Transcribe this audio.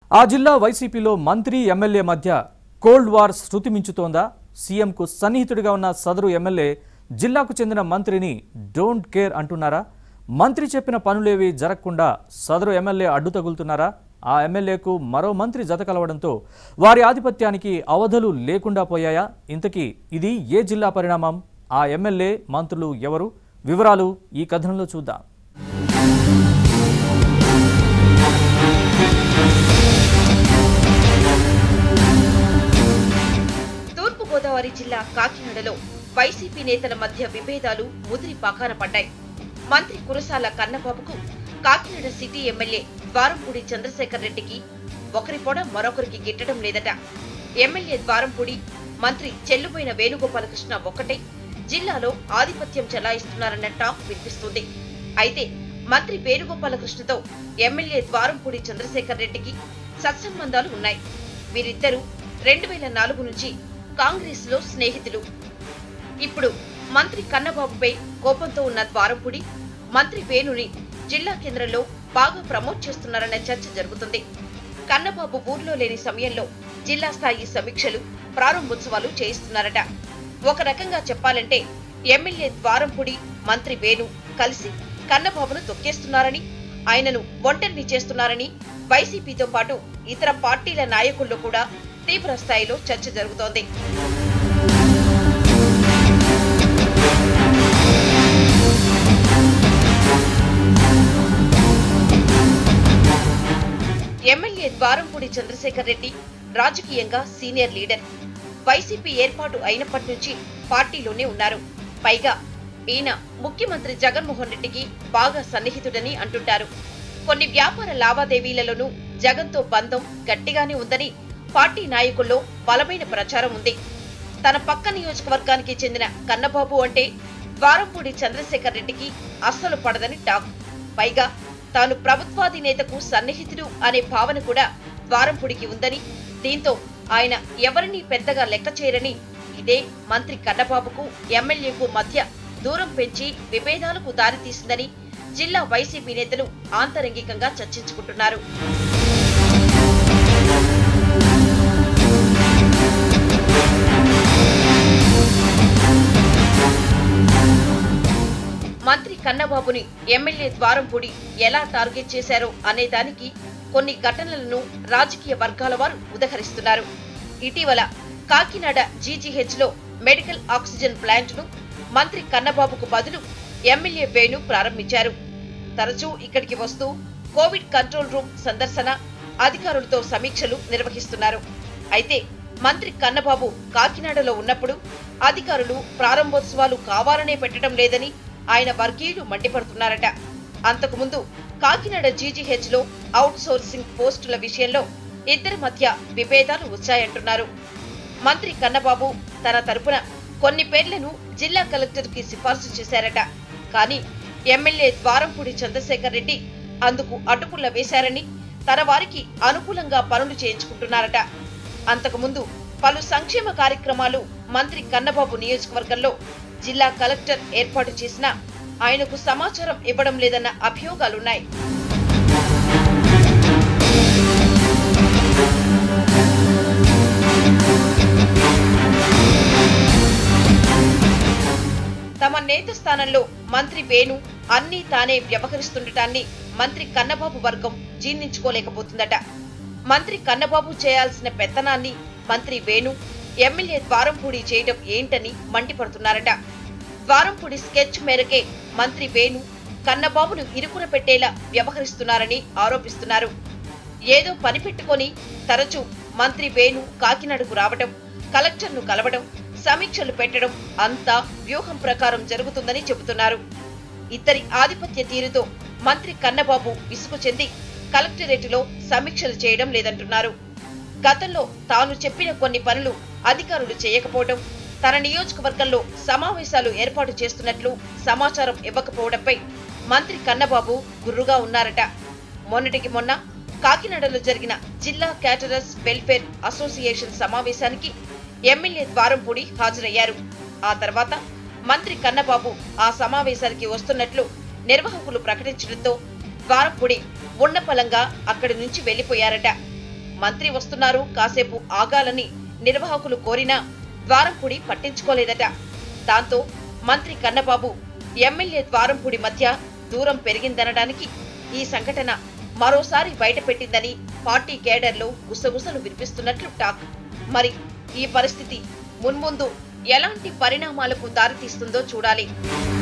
ఆ జిల్లా వైసీపీలో మంత్రి ఎమ్మెల్యే మధ్య కోల్డ్ వార్ శృతి మించుతోందా సీఎంకు సన్నిహితుడిగా ఉన్న సదరు ఎమ్మెల్యే జిల్లాకు చెందిన మంత్రిని డోంట్ కేర్ అంటున్నారా మంత్రి చెప్పిన పనులేవి జరగకుండా సదరు ఎమ్మెల్యే అడ్డు తగులుతున్నారా ఆ ఎమ్మెల్యేకు మరో మంత్రి జత కలవడంతో వారి ఆధిపత్యానికి అవధులు లేకుండా పోయాయా ఇంతకీ ఇది ఏ జిల్లా పరిణామం ఆ ఎమ్మెల్యే మంత్రులు ఎవరు వివరాలు ఈ కథనంలో చూద్దాం తూర్పుగోదావరి జిల్లా కాకినాడలో వైసీపీ నేతల మధ్య విభేదాలు ముదిరి పకాన పడ్డాయి మంత్రి కురసాల కన్నబాబుకు కాకినాడ సిటీ ఎమ్మెల్యే ద్వారంపూడి చంద్రశేఖర్ రెడ్డికి ఒకరి పొడ మరొకరికి గిట్టడం లేదట ఎమ్మెల్యే ద్వారంపూడి మంత్రి చెల్లుబోయిన వేణుగోపాలకృష్ణ ఒక్కటే జిల్లాలో ఆధిపత్యం చెలాయిస్తున్నారన్న టాక్ వినిపిస్తుంది అయితే మంత్రి వేణుగోపాలకృష్ణతో ఎమ్మెల్యే ద్వారంపూడి చంద్రశేఖర్ రెడ్డికి సత్సంబంధాలు ఉన్నాయి వీరిద్దరూ రెండు వేల నాలుగు నుంచి కాంగ్రెస్ లో స్నేహితులు ఇప్పుడు మంత్రి కన్నబాబుపై కోపంతో ఉన్న ద్వారంపూడి మంత్రి వేణుని జిల్లా కేంద్రంలో బాగా ప్రమోట్ చేస్తున్నారన్న చర్చ జరుగుతుంది కన్నబాబు ఊర్లో లేని సమయంలో జిల్లా స్థాయి సమీక్షలు ప్రారంభోత్సవాలు చేయిస్తున్నారట ఒక రకంగా చెప్పాలంటే ఎమ్మెల్యే ద్వారంపూడి మంత్రి వేణు కలిసి కన్నబాబును తొక్కేస్తున్నారని ఆయనను ఒంటరిని చేస్తున్నారని వైసీపీతో పాటు ఇతర పార్టీల నాయకుల్లో కూడా తీవ్ర స్థాయిలో చర్చ జరుగుతోంది ఎమ్మెల్యే ద్వారంపూడి చంద్రశేఖర్ రెడ్డి రాజకీయంగా సీనియర్ లీడర్ వైసీపీ ఏర్పాటు అయినప్పటి నుంచి పార్టీలోనే ఉన్నారు పైగా ఈయన ముఖ్యమంత్రి జగన్మోహన్ రెడ్డికి బాగా సన్నిహితుడని అంటుంటారు కొన్ని వ్యాపార లావాదేవీలలోనూ జగన్తో బంధం గట్టిగానే ఉందని పార్టీ నాయకుల్లో బలమైన ప్రచారం ఉంది తన పక్క నియోజకవర్గానికి చెందిన కన్నబాబు అంటే ద్వారంపూడి చంద్రశేఖర్ రెడ్డికి అస్సలు పడదని టాక్ పైగా తాను ప్రభుత్వాధినేతకు సన్నిహితుడు అనే భావన కూడా ద్వారంపూడికి ఉందని దీంతో ఆయన ఎవరినీ పెద్దగా లెక్క చేయరని ఇదే మంత్రి కన్నబాబుకు ఎమ్మెల్యేకు మధ్య దూరం పెంచి విభేదాలకు దారితీసిందని జిల్లా వైసీపీ నేతలు ఆంతరంగికంగా చర్చించుకుంటున్నారు మంత్రి కన్నబాబుని ఎమ్మెల్యే ద్వారంపూడి ఎలా టార్గెట్ చేశారో అనే దానికి కొన్ని ఘటనలను రాజకీయ వర్గాల వారు ఉదహరిస్తున్నారు ఇటీవల కాకినాడ జీజీహెచ్ లో మెడికల్ ఆక్సిజన్ ప్లాంట్ ను మంత్రి కన్నబాబుకు బదులు ఎమ్మెల్యే వేణు ప్రారంభించారు తరచూ ఇక్కడికి వస్తూ కోవిడ్ కంట్రోల్ రూమ్ సందర్శన అధికారులతో సమీక్షలు నిర్వహిస్తున్నారు అయితే మంత్రి కన్నబాబు కాకినాడలో ఉన్నప్పుడు అధికారులు ప్రారంభోత్సవాలు కావాలనే పెట్టడం లేదని ఆయన వర్గీయులు మండిపడుతున్నారట అంతకుముందు కాకినాడ జీజీహెచ్ లో అవుట్ సోర్సింగ్ పోస్టుల విషయంలో ఇద్దరి మధ్య విభేదాలు వచ్చాయంటున్నారు మంత్రి కన్నబాబు తన తరపున కొన్ని పేర్లను జిల్లా కలెక్టర్ కి సిఫార్సు చేశారట కానీ ఎమ్మెల్యే ద్వారంపూడి చంద్రశేఖర్ రెడ్డి అందుకు అడ్డుపుల్ల వేశారని తన వారికి అనుకూలంగా పనులు చేయించుకుంటున్నారట అంతకుముందు పలు సంక్షేమ కార్యక్రమాలు మంత్రి కన్నబాబు నియోజకవర్గంలో జిల్లా కలెక్టర్ ఏర్పాటు చేసినా ఆయనకు సమాచారం ఇవ్వడం లేదన్న అభియోగాలున్నాయి తమ నేత స్థానంలో మంత్రి వేణు అన్నీ తానే వ్యవహరిస్తుండటాన్ని మంత్రి కన్నబాబు వర్గం జీర్ణించుకోలేకపోతుందట మంత్రి కన్నబాబు చేయాల్సిన పెత్తనాన్ని మంత్రి వేణు ఎమ్మెల్యే ద్వారంపూడి చేయడం ఏంటని మండిపడుతున్నారట ద్వారంపూడి స్కెచ్ మేరకే మంత్రి వేణు కన్నబాబును ఇరుకున పెట్టేలా వ్యవహరిస్తున్నారని ఆరోపిస్తున్నారు ఏదో పని పెట్టుకొని తరచూ మంత్రి వేణు కాకినాడకు రావడం కలెక్టర్ను కలవడం సమీక్షలు పెట్టడం అంతా వ్యూహం ప్రకారం జరుగుతుందని చెబుతున్నారు ఇద్దరి ఆధిపత్య తీరుతో మంత్రి కన్నబాబు విసుగు చెంది కలెక్టరేటులో సమీక్షలు చేయడం లేదంటున్నారు గతంలో తాను చెప్పిన కొన్ని పనులు అధికారులు చేయకపోవడం తన నియోజకవర్గంలో సమావేశాలు ఏర్పాటు చేస్తున్నట్లు సమాచారం ఇవ్వకపోవడంపై మంత్రి కన్నబాబు గుర్రుగా ఉన్నారట మొన్నటికి మొన్న కాకినాడలో జరిగిన జిల్లా క్యాటరర్స్ వెల్ఫేర్ అసోసియేషన్ సమావేశానికి ఎమ్మెల్యే ద్వారంపూడి హాజరయ్యారు ఆ తర్వాత మంత్రి కన్నబాబు ఆ సమావేశానికి వస్తున్నట్లు నిర్వాహకులు ప్రకటించడంతో ద్వారంపూడి ఉన్నపలంగా అక్కడి నుంచి వెళ్లిపోయారట మంత్రి వస్తున్నారు కాసేపు ఆగాలని నిర్వాహకులు కోరినా ద్వారంపూడి పట్టించుకోలేదట దాంతో మంత్రి కన్నబాబు ఎమ్మెల్యే ద్వారంపూడి మధ్య దూరం పెరిగిందనడానికి ఈ సంఘటన మరోసారి బయటపెట్టిందని పార్టీ కేడర్లో గుసగుసలు వినిపిస్తున్నట్లు టాక్ మరి ఈ పరిస్థితి మున్ముందు ఎలాంటి పరిణామాలకు దారితీస్తుందో చూడాలి